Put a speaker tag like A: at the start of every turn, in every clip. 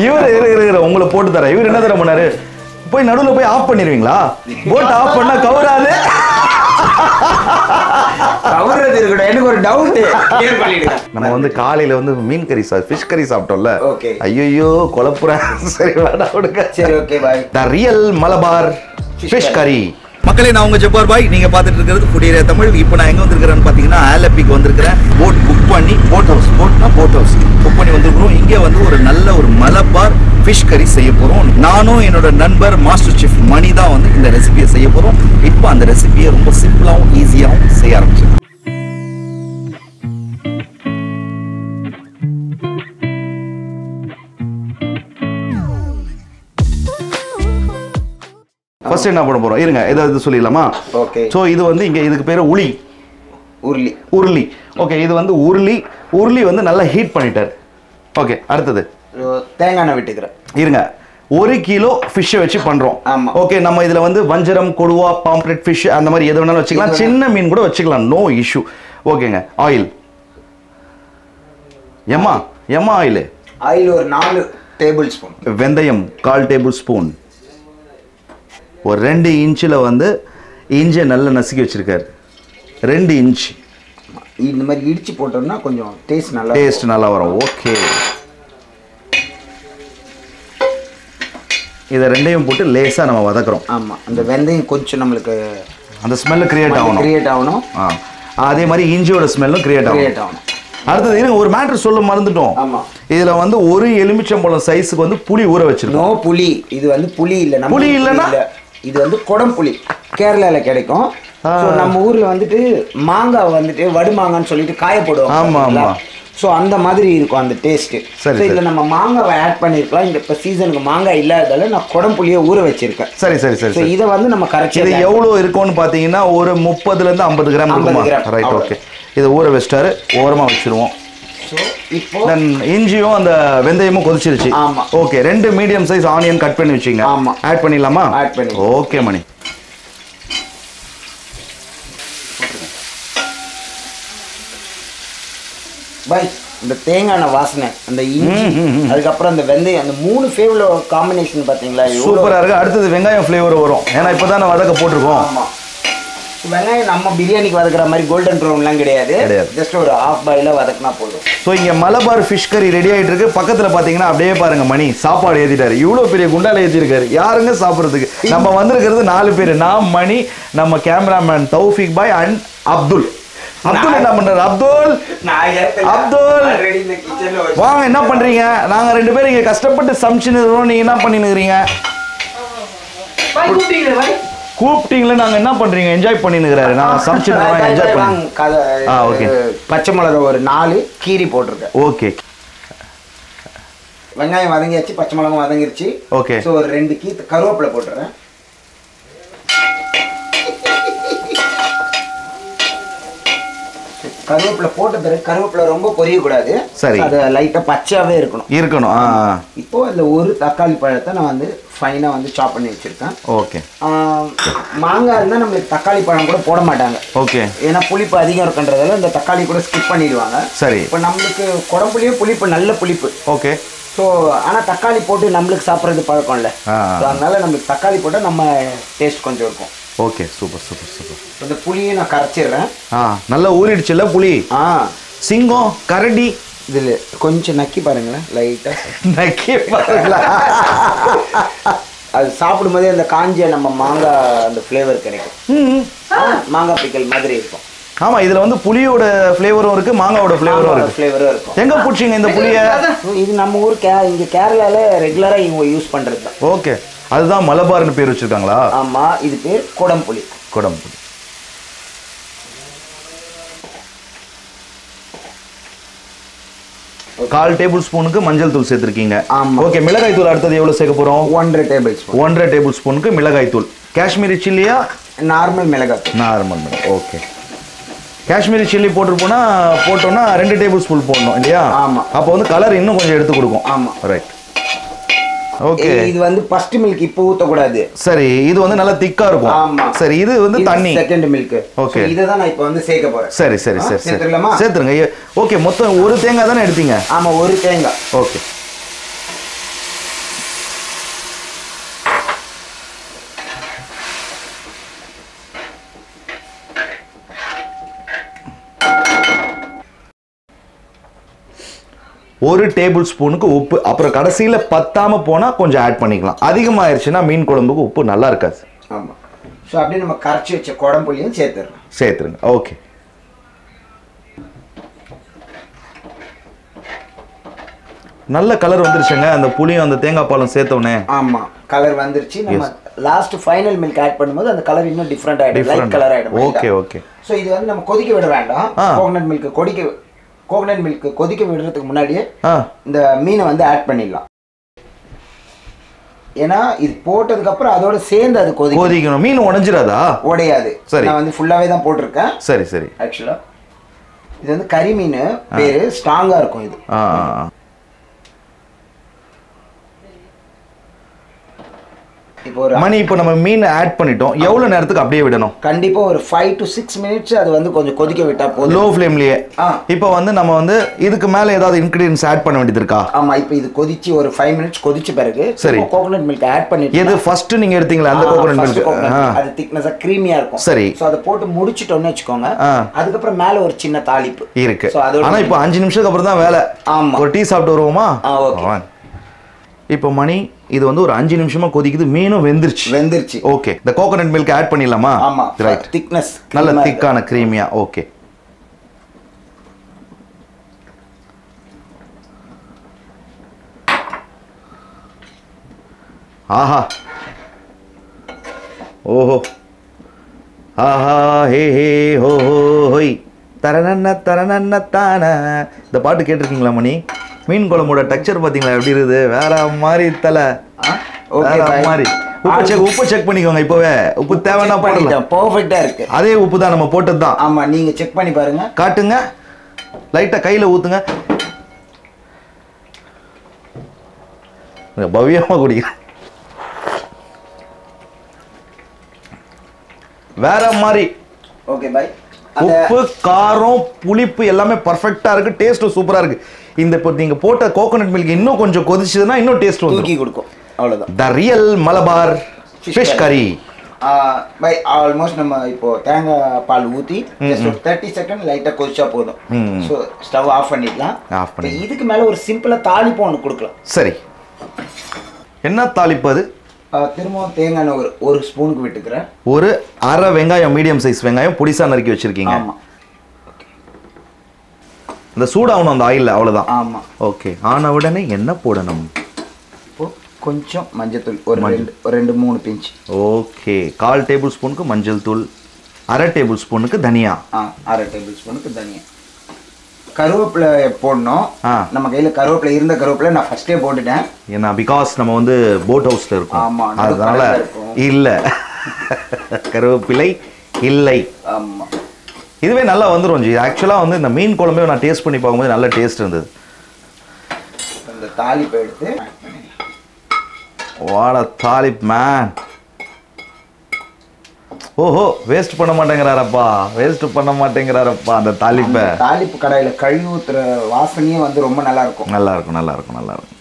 A: இவர் இரு இரு, இரு உங்களை போட்டு தரேன் இவர் என்ன தர பண்ணாரு போய் நடுவுல போய் ஆஃப் பண்ணிடுவீங்களா போட் ஆஃப் பண்ணா கவராது
B: கவர்றது இருக்கட்டும் எனக்கு ஒரு டவுட் கிளியர் பண்ணிடுங்க
A: நம்ம வந்து காலையில வந்து மீன் கறி சா ஃபிஷ் கறி சாப்பிட்டோம்ல
B: Okay.
A: ஐயோ குழப்புறேன் சரி வேடா விடுங்க
B: சரி okay bye
A: the real Malabar fish curry மக்களே நான் உங்க ஜப்பார் பாய் நீங்க பார்த்துட்டு இருக்கிறது புடியரே தமிழ் இப்போ நான் எங்க வந்திருக்கிறேன்னு பாத்தீங்கன்னா ஆலப்பிக்கு வந்திருக்கிறேன் போட் புக் பண்ணி போட் ஹவுஸ் போட்னா போட் ஹவுஸ் புக் பண்ணி வந்திருக்கிறோம் இங்கே வந்து ஒரு நல்ல ஒரு மலபார் ஃபிஷ் கறி செய்ய போறோம் நானும் என்னோட நண்பர் மாஸ்டர் செஃப் மணி தான் வந்து இந்த ரெசிபியை செய்ய போறோம் இப்போ அந்த ரெசிபியை ரொம்ப சிம்பிளாகவும் ஈஸியாகவும் செய்ய ஆரம்பிச்சிடும் ஃபர்ஸ்ட் என்ன பண்ண போறோம் இருங்க ஏதாவது சொல்லிடலாமா
B: ஓகே
A: ஸோ இது வந்து இங்க இதுக்கு பேரு உளி
B: உருளி
A: உருளி ஓகே இது வந்து உருளி உருளி வந்து நல்லா ஹீட் பண்ணிட்டார் ஓகே அடுத்தது
B: தேங்காய் எண்ணெய் விட்டுக்கிறேன்
A: இருங்க ஒரு கிலோ ஃபிஷ்ஷை வச்சு பண்றோம்
B: ஆமா.
A: ஓகே நம்ம இதுல வந்து வஞ்சரம் கொடுவா பாம்ப்ளெட் ஃபிஷ் அந்த மாதிரி எது வேணாலும் வச்சுக்கலாம்
B: எது
A: சின்ன மீன் கூட வச்சுக்கலாம் நோ இஷ்யூ ஓகேங்க ஆயில் எம்மா எம்மா ஆயில்
B: ஆயில் ஒரு நாலு டேபிள் ஸ்பூன்
A: வெந்தயம் கால் டேபிள் ஸ்பூன் ஒரு ரெண்டு இன்ச்சில் வந்து இஞ்சியை நல்லா நசுக்கி வச்சிருக்காரு ரெண்டு இன்ச்
B: இந்த மாதிரி இடிச்சு போட்டோம்னா கொஞ்சம் டேஸ்ட் நல்லா
A: டேஸ்ட் நல்லா வரும் ஓகே இதை ரெண்டையும் போட்டு லேசாக நம்ம வதக்குறோம்
B: ஆமா அந்த வெந்தயம் கொஞ்சம் நம்மளுக்கு
A: அந்த ஸ்மெல்லு கிரியேட் ஆகணும்
B: கிரியேட் ஆகணும்
A: ஆ அதே மாதிரி இஞ்சியோட ஸ்மெல்லும் கிரியேட் ஆகும்
B: கிரியேட் ஆகணும்
A: அடுத்தது இருங்க ஒரு மேட்ரு சொல்ல மறந்துட்டோம்
B: ஆமா.
A: இதுல வந்து ஒரு எலுமிச்சம்பழம் சைஸுக்கு வந்து புளி ஊற வச்சிருக்கோம்
B: நோ புளி இது வந்து புளி இல்ல நம்ம
A: புளி
B: ஊர்
A: இல்லைன்னா?
B: இல்ல. இது வந்து குடம் புளி கேரளால கிடைக்கும் So, நம்ம ஊர்ல வந்துட்டு மாங்காய் வந்துட்டு வடு மாங்கான்னு சொல்லிட்டு காய போடுவோம்
A: ஆமா, ஆமா.
B: ஸோ அந்த மாதிரி இருக்கும் அந்த டேஸ்ட்
A: சரி,
B: ஸோ இதில் நம்ம மாங்காவை ஆட் பண்ணியிருக்கலாம் இந்த இப்போ சீசனுக்கு மாங்காய் இல்லாததால நான் குடம் புளியை ஊற வச்சிருக்கேன்
A: சரி சரி சரி
B: ஸோ
A: சரி
B: இதை வந்து நம்ம
A: இது
B: கரைச்சி
A: எவ்வளவு இருக்கும்னு பாத்தீங்கன்னா ஒரு முப்பதுல இருந்து ஐம்பது கிராம்
B: 50
A: இருக்குமா
B: கிராம்,
A: ரைட்
B: அவ்வளவு.
A: ஓகே இதை ஊற வச்சிட்டாரு ஓரமா வச்சிருவோம்
B: ஸோ இப்போ
A: தென் இஞ்சியும் அந்த வெந்தயமும் கொதிச்சிருச்சு
B: ஆமா.
A: ஓகே ரெண்டு மீடியம் சைஸ் ஆனியன் கட் பண்ணி வச்சிங்க
B: ஆமா.
A: ஆட் பண்ணிடலாமா
B: Add பண்ணி.
A: ஓகே மணி
B: பை இந்த தேங்காய் எண்ணெய் வாசனை அந்த இஞ்சி அதுக்கப்புறம் அந்த வெந்தயம் அந்த மூணு ஃபேவ்ல காம்பினேஷன் பார்த்தீங்களா எவ்வளோ
A: சூப்பரா இருக்கு அடுத்தது வெங்காயம் ஃப்ளேவர் வரும் ஏன்னா இப்பதான் நான் வதக்க போட்டிருக்கோம்
B: ஆமா வெங்காயம் நம்ம பிரியாணிக்கு வதக்குற மாதிரி கோல்டன் ப்ரௌன்லாம் கிடையாது
A: கிடையாது.
B: ஜஸ்ட் ஒரு ஆஃப் பாயில வதக்குனா போதும்
A: ஸோ இங்க மலபார் ஃபிஷ் கறி ரெடி ஆயிட்டு இருக்கு பக்கத்துல பாத்தீங்கன்னா அப்படியே பாருங்க மணி சாப்பாடு ஏத்திட்டாரு இவ்வளவு பெரிய குண்டால ஏத்திருக்காரு யாருங்க சாப்பிடுறதுக்கு நம்ம வந்திருக்கிறது நாலு பேர் நான் மணி நம்ம கேமராமேன் தௌஃபிக் பாய் அண்ட் அப்துல் அப்துல் என்ன பண்றாரு அப்துல் அப்துல். வாங்க என்ன பண்றீங்க நாங்க ரெண்டு பேரும் இங்க கஷ்டப்பட்டு சமைச்சுன்னு இருக்கோம் நீங்க என்ன பண்ணின்னு இருக்கிறீங்க கூப்பிட்டீங்களே நாங்க என்ன பண்றீங்க என்ஜாய் பண்ணினுக்கிறாரு நாங்க சமைச்சுன்னு என்ஜாய் பண்ணி ஆ, okay.
B: பச்சை மிளகா ஒரு நாலு கீரி போட்டிருக்கேன்
A: ஓகே
B: வெங்காயம் வதங்கியாச்சு பச்சை மிளகாய் வதங்கிருச்சு
A: Okay.
B: ஸோ ஒரு ரெண்டு கீத்து கருவேப்பிலை போட்டுறேன் கருவேப்பிலை போட்ட பிறகு கருவேப்பிலை ரொம்ப பொரியக்கூடாது
A: சரி.
B: அது லைட்டாக பச்சையாகவே இருக்கணும்
A: இருக்கணும் ஆ
B: இப்போ அதில் ஒரு தக்காளி பழத்தை நான் வந்து ஃபைனாக வந்து சாப் பண்ணி வச்சுருக்கேன்
A: ஓகே
B: மாங்காய் இருந்தால் நம்மளுக்கு தக்காளி பழம் கூட போட மாட்டாங்க
A: ஓகே
B: ஏன்னா புளிப்பு அதிகம் இருக்குன்றதால இந்த தக்காளி கூட ஸ்கிப் பண்ணிடுவாங்க
A: சரி
B: இப்போ நம்மளுக்கு குடம்புலியும் புளிப்பு நல்ல புளிப்பு
A: ஓகே
B: ஸோ ஆனால் தக்காளி போட்டு நம்மளுக்கு சாப்பிட்றது பழக்கம் இல்லை
A: ஆ.
B: ஸோ அதனால நம்மளுக்கு தக்காளி போட்டால் நம்ம டேஸ்ட் கொஞ்சம் இருக்கும்
A: ஓகே சூப்பர் சூப்பர் சூப்பர்
B: இப்ப இந்த புளியை நான் கரைச்சிடுறேன்
A: ஆ நல்லா ஊறிடுச்சுல்ல புளி
B: ஆ
A: சிங்கம் கரடி
B: இதில் கொஞ்சம் நக்கி பாருங்களேன் லைட்டாக
A: நக்கி பாருங்களா
B: அது சாப்பிடும்போதே அந்த காஞ்ச நம்ம மாங்காய் அந்த ஃப்ளேவர் கிடைக்கும்
A: ம்.
B: ஆ, மாங்காய் பிக்கல் மாதிரி இருக்கும்
A: ஆமா இதுல வந்து புளியோட ஃப்ளேவரும் இருக்கு மாங்காவோட ஃப்ளேவரும் இருக்கு
B: ஃப்ளேவரும் இருக்கும்
A: எங்க பிடிச்சிங்க இந்த புளிய
B: So, இது நம்ம ஊர் கே இங்கே கேரளாவில் ரெகுலராக இவங்க யூஸ் பண்ணுறது தான்
A: ஓகே அதுதான் மலபார்னு பேர் வச்சிருக்காங்களா
B: ஆமாம் இது பேர் குடம்புளி
A: குடம்புளி கால் டேபிள் ஸ்பூனுக்கு மஞ்சள் தூள் சேர்த்திருக்கீங்க
B: ஆமா.
A: ஓகே மிளகாய் தூள் அடுத்தது எவ்வளவு சேர்க்க போறோம்
B: ஒன்றரை டேபிள் ஸ்பூன்
A: ஒன்றரை டேபிள் ஸ்பூனுக்கு மிளகாய் தூள் காஷ்மீரி சில்லியா
B: நார்மல் மிளகாய்
A: நார்மல் மிளகாய் ஓகே காஷ்மீரி சில்லி போட்டிருப்போம்னா போட்டோம்னா ரெண்டு டேபிள் ஸ்பூன் போடணும் இல்லையா
B: ஆமா.
A: அப்போ வந்து கலர் இன்னும் கொஞ்சம் எடுத்து கொடுக்கும்
B: ஆமா.
A: ரைட் ஓகே
B: இது வந்து ஃபர்ஸ்ட் மில்க் இப்போ ஊற்றக்கூடாது
A: சரி இது வந்து நல்லா திக்கா
B: ஆமா.
A: இருக்கும் சரி இது வந்து தண்ணி
B: செகண்ட் மில்க்
A: Okay.
B: இதை தான் நான் இப்போ வந்து சேர்க்க போறேன்
A: சரி சரி
B: ஆ,
A: சரி சரி
B: சேர்த்துடலாமா?
A: சேர்த்துருங்க ஓகே மொத்தம் ஒரு தேங்காய் தானே எடுத்தீங்க
B: ஆமா ஒரு தேங்காய்
A: ஓகே ஒரு டேபிள் ஸ்பூனுக்கு உப்பு அப்புறம் கடைசியில் பத்தாம போனால் கொஞ்சம் ஆட் பண்ணிக்கலாம் அதிகமாயிருச்சுன்னா மீன் குழம்புக்கு உப்பு நல்லா இருக்காது
B: ஆமாம் ஸோ அப்படியே நம்ம கரைச்சி வச்ச குடம்புளியும் சேர்த்துடுறோம்
A: சேர்த்துருங்க ஓகே நல்ல கலர் வந்துருச்சுங்க அந்த புளியும் அந்த தேங்காய் பாலும் சேர்த்தோடனே
B: ஆமாம் கலர் வந்துருச்சு நம்ம லாஸ்ட் ஃபைனல் மில்க் ஆட் பண்ணும்போது அந்த கலர் இன்னும் டிஃப்ரெண்ட் ஆகிடும் லைட்
A: Different.
B: கலர் ஆகிடும்
A: Okay, okay.
B: ஸோ இது வந்து நம்ம கொதிக்க விட வேண்டாம்
A: ஆ.
B: கோகனட் மில்க் கொதிக்க கோகனட் மில்க் கொதிக்க விடுறதுக்கு முன்னாடியே
A: ஆ
B: இந்த மீனை வந்து ஆட் பண்ணிடலாம் ஏன்னா இது போட்டதுக்கு அப்புறம் அதோட சேர்ந்து அது கொதிக்கும்
A: கொதிக்கணும் மீன் உடஞ்சிடாதா
B: உடையாது
A: சரி.
B: நான் வந்து ஃபுல்லாவே தான் போட்டிருக்கேன்
A: சரி சரி
B: ஆக்சுவலா இது வந்து கறி மீன் பேரு ஸ்ட்ராங்கா இருக்கும் இது
A: ஆ ஆ, ஆ.
B: இப்போ ஒரு
A: மணி இப்போ நம்ம மீன் ஆட் பண்ணிட்டோம் எவ்வளோ நேரத்துக்கு அப்படியே விடணும்
B: கண்டிப்பா ஒரு ஃபைவ் டு சிக்ஸ் மினிட்ஸ் அது வந்து கொஞ்சம் கொதிக்க விட்டா போதும்
A: லோ ஃப்ளேம்லயே
B: ஆ.
A: இப்போ வந்து நம்ம வந்து இதுக்கு மேலே ஏதாவது இன்க்ரீடியன்ஸ் ஆட் பண்ண வேண்டியது இருக்கா
B: ஆமா இப்போ இது கொதிச்சு ஒரு ஃபைவ் மினிட்ஸ் கொதிச்ச பிறகு
A: சரி.
B: கோகனட் மில்க் ஆட் பண்ணிட்டு
A: எது ஃபர்ஸ்ட் நீங்க எடுத்தீங்களா அந்த கோகோனட் மில்க்
B: அது திக்னஸா க்ரீமியா இருக்கும்
A: சரி.
B: சோ அதை போட்டு முடிச்சிட்டோம்னு வச்சுக்கோங்க
A: ஆ.
B: அதுக்கப்புறம் மேல ஒரு சின்ன தாளிப்பு
A: இருக்கு
B: So, அதோட
A: ஆனா இப்போ அஞ்சு நிமிஷத்துக்கு அப்புறம் தான் வேலை
B: ஆமா.
A: ஒரு டீ சாப்பிட்டு வருவோமா
B: ஆ, okay.
A: வாங்க. இப்போ மணி இது வந்து ஒரு அஞ்சு நிமிஷமா கொதிக்குது மீனும் வெந்துருச்சு
B: வெந்துருச்சு
A: ஓகே இந்த கோகோனட் மில்க் ஆட் பண்ணிடலாமா
B: ஆமா
A: ரைட்
B: திக்னஸ்
A: நல்ல திக்கான க்ரீமியா ஓகே ஆஹா ஓஹோ ஆஹா ஹே ஹே ஹோ ஹோ ஹொய் தரநன்ன தரநன்ன தான இந்த பாட்டு கேட்டிருக்கீங்களா மணி மீன் குழம்போட டெக்ஸ்சர் பார்த்தீங்களா எப்படி இருக்குது வேற மாதிரி தலை
B: ஓகே
A: வேற மாதிரி உப்பு செக் உப்பு செக் பண்ணிக்கோங்க இப்போவே உப்பு தேவைன்னா போடலாம்
B: பெர்ஃபெக்ட்டா இருக்கு
A: அதே உப்பு தான் நம்ம போட்டது தான்
B: ஆமா நீங்க செக் பண்ணி பாருங்க
A: காட்டுங்க லைட்டா கையில ஊத்துங்க இங்க பவ்யமா குடிக்கிறேன் வேற மாதிரி
B: ஓகே பை அந்த
A: உப்பு காரம் புளிப்பு எல்லாமே பர்ஃபெக்டா இருக்கு டேஸ்ட்டும் சூப்பரா இருக்கு இந்த இப்போ நீங்க போட்ட கோகோனட் மில்க் இன்னும் கொஞ்சம் கொதிச்சதுன்னா இன்னும் டேஸ்ட் வந்து
B: தூக்கி கொடுக்கும் அவ்வளவுதான்
A: the real Malabar
B: Fish
A: fish curry
B: bye almost நம்ம இப்போ தேங்காய் பால் ஊற்றி ஜஸ்ட் ஒரு தேர்ட்டி செகண்ட் லைட்டாக கொதிச்சா போதும்
A: ம்.
B: ஸோ ஸ்டவ் ஆஃப் பண்ணிடலாம்
A: Off பண்ணி.
B: இப்ப இதுக்கு மேலே ஒரு சிம்பிளாக தாளிப்பு ஒன்று கொடுக்கலாம்
A: சரி என்ன தாளிப்பு அது
B: ஆ, திரும்பவும் தேங்காய் எண்ணெய் ஒரு ஒரு ஸ்பூனுக்கு விட்டுக்கிறேன்
A: ஒரு அரை வெங்காயம் மீடியம் சைஸ் வெங்காயம் பொடிசா நறுக்கி வச்சிருக்கீங்க
B: ஆமாம்
A: இந்த சூடாகணும் அந்த ஆயில்ல அவ்வளவுதான்
B: ஆமாம்
A: ஓகே ஆன உடனே என்ன போடணும்
B: இப்போ கொஞ்சம் மஞ்சத்தூள் ஒரு ரெண்டு ஒரு ரெண்டு மூணு பிஞ்ச்
A: ஓகே கால் டேபிள் ஸ்பூனுக்கு மஞ்சள் தூள் அரை டேபிள் ஸ்பூனுக்கு தனியா
B: ஆ அரை டேபிள் ஸ்பூனுக்கு தனியா கருவேப்பிலை போடணும்
A: ஆ.
B: நம்ம கையில் கருவேப்பிலை இருந்த கருவேப்பிலை நான் ஃபர்ஸ்டே போட்டுட்டேன்
A: ஏன்னா பிகாஸ் நம்ம வந்து போட் ஹவுஸ்ல இருக்கோம்
B: ஆமா, நடு
A: அதனால
B: கடல்ல இருக்கோம்.
A: இல்ல கருவேப்பிலை இல்லை
B: ஆமாம்
A: இதுவே நல்லா வந்துரும் ஜி ஆக்சுவலாக வந்து இந்த மீன் குழம்பே நான் டேஸ்ட் பண்ணி பார்க்கும்போது நல்ல டேஸ்ட் இருந்தது
B: இந்த தாளிப்பை எடுத்து
A: வாட தாலிப் மேன் ஓஹோ வேஸ்ட் பண்ண மாட்டேங்கிறாரப்பா வேஸ்ட் பண்ண மாட்டேங்கிறாரப்பா அந்த தாலிப்பை
B: தாளிப்பு கடாயில கழுவி ஊத்துற வாசனையே வந்து ரொம்ப நல்லா இருக்கும்
A: நல்லா இருக்கும் நல்லா இருக்கும் நல்லா இருக்கும்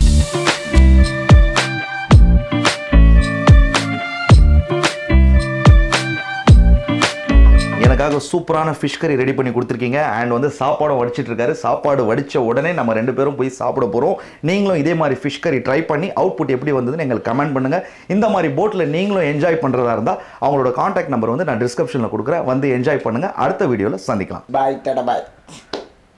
A: எனக்காக சூப்பரான ஃபிஷ் கறி ரெடி பண்ணி கொடுத்துருக்கீங்க அண்ட் வந்து சாப்பாடும் வடிச்சிட்டு இருக்காரு சாப்பாடு வடிச்ச உடனே நம்ம ரெண்டு பேரும் போய் சாப்பிட போகிறோம் நீங்களும் இதே மாதிரி ஃபிஷ் கறி ட்ரை பண்ணி அவுட்புட் எப்படி வந்ததுன்னு எங்களுக்கு கமெண்ட் பண்ணுங்க இந்த மாதிரி போட்டில் நீங்களும் என்ஜாய் பண்ணுறதா இருந்தால் அவங்களோட காண்டாக்ட் நம்பர் வந்து நான் டிஸ்கிரிப்ஷனில் கொடுக்குறேன் வந்து என்ஜாய் பண்ணுங்க அடுத்த வீடியோவில் சந்திக்கலாம்
B: பாய் தட பாய்